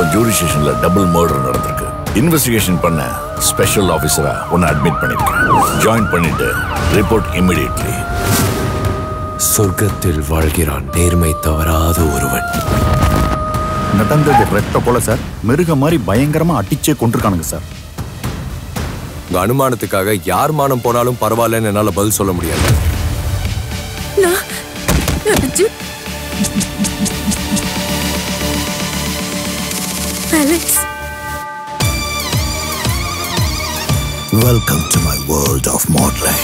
jury ஸ்டேஷன்ல double murder நடந்திருக்கு இன்வெஸ்டிகேஷன் பண்ண ஸ்பெஷல் ஆபீசரா உன்னை அட்மிட் பண்ணிருக்கேன் ஜாயின் பண்ணிட்டு ரிப்போர்ட் இமிடியட்லி சொர்க்கத்தில் வாழ்கிறான் நேர்மை தவறாத ஒருவன் நடந்தது ரெட்ட போல சார் மிருக மாதிரி பயங்கரமா அடிச்சே கொண்டிருக்கானுங்க சார் உங்க அனுமானத்துக்காக யார் மானம் போனாலும் பரவாயில்லன்னு என்னால பதில் சொல்ல முடியாது நான் Arjun Alex welcome to my world of modelling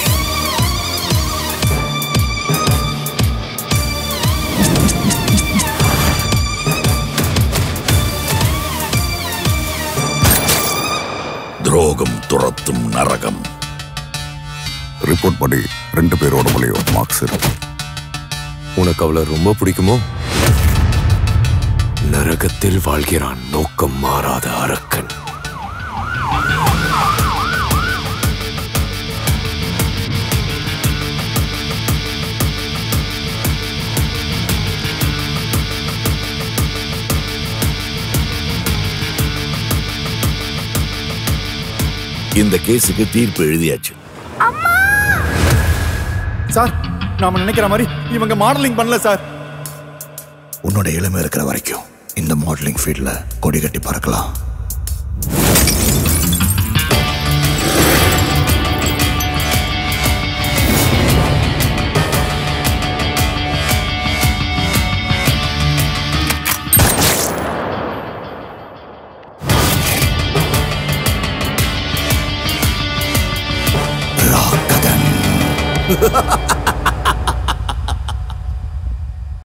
துரோகம் துரத்தும் நரகம் ரிப்போர்ட் படி ரெண்டு பேரோட மலையும் மார்க்ஸ் இருக்கு உனக்கு அவளை ரொம்ப பிடிக்குமோ நரகத்தில் வாழ்கிறான் நோக்கம் மாறாத அரக்கன் இந்த கேஸுக்கு தீர்ப்பு எழுதியாச்சு சார் நாம நினைக்கிற மாதிரி இவங்க மாடலிங் பண்ணல சார் உன்னோட இளமை இருக்கிற வரைக்கும் இந்த மாடலிங் ஃபீல்டில் கொடி கட்டி பறக்கலாம்